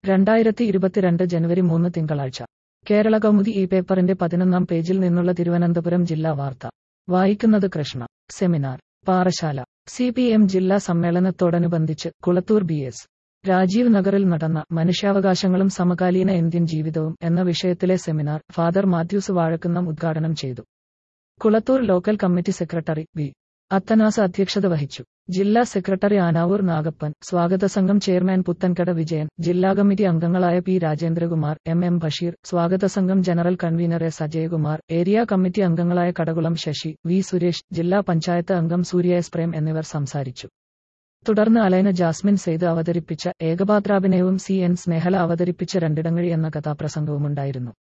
രണ്ടായിരത്തി ഇരുപത്തിരണ്ട് ജനുവരി മൂന്ന് തിങ്കളാഴ്ച കേരള കൗമുദി ഈ പേപ്പറിന്റെ പതിനൊന്നാം പേജിൽ നിന്നുള്ള തിരുവനന്തപുരം ജില്ലാ വാർത്ത വായിക്കുന്നത് Krishna seminar Parassala C P M ജില്ലാ സമ്മേളനത്തോടനുബന്ധിച്ച് കുളത്തൂർ ബി എസ് രാജീവ് നഗറിൽ നടന്ന മനുഷ്യാവകാശങ്ങളും സമകാലീന ഇന്ത്യൻ ജീവിതവും എന്ന വിഷയത്തിലെ സെമിനാർ ഫാദർ മാത്യൂസ് വാഴക്കുന്നം ഉദ്ഘാടനം ചെയ്തു Kulathoor local committee secretary V Athanas അധ്യക്ഷത വഹിച്ചു ജില്ലാ സെക്രട്ടറി ആനാവൂർ നാഗപ്പൻ സ്വാഗത സംഘം ചെയർമാൻ പുത്തൻകട വിജയൻ ജില്ലാ കമ്മിറ്റി അംഗങ്ങളായ P Rajendrakumar M M Basheer സ്വാഗത സംഘം general convener S Ajayakumar area committee അംഗങ്ങളായ കടകുളം ശശി വി സുരേഷ് ജില്ലാ പഞ്ചായത്ത് അംഗം സൂര്യ എസ് പ്രേം എന്നിവർ സംസാരിച്ചു തുടർന്ന് അലൈന ജാസ്മിൻ സെയ്ത് അവതരിപ്പിച്ച ഏകപാത്രാഭിനയവും സി എൻ സ്നേഹല അവതരിപ്പിച്ച രണ്ടിടങ്ങഴി എന്ന കഥാപ്രസംഗവുമുണ്ടായിരുന്നു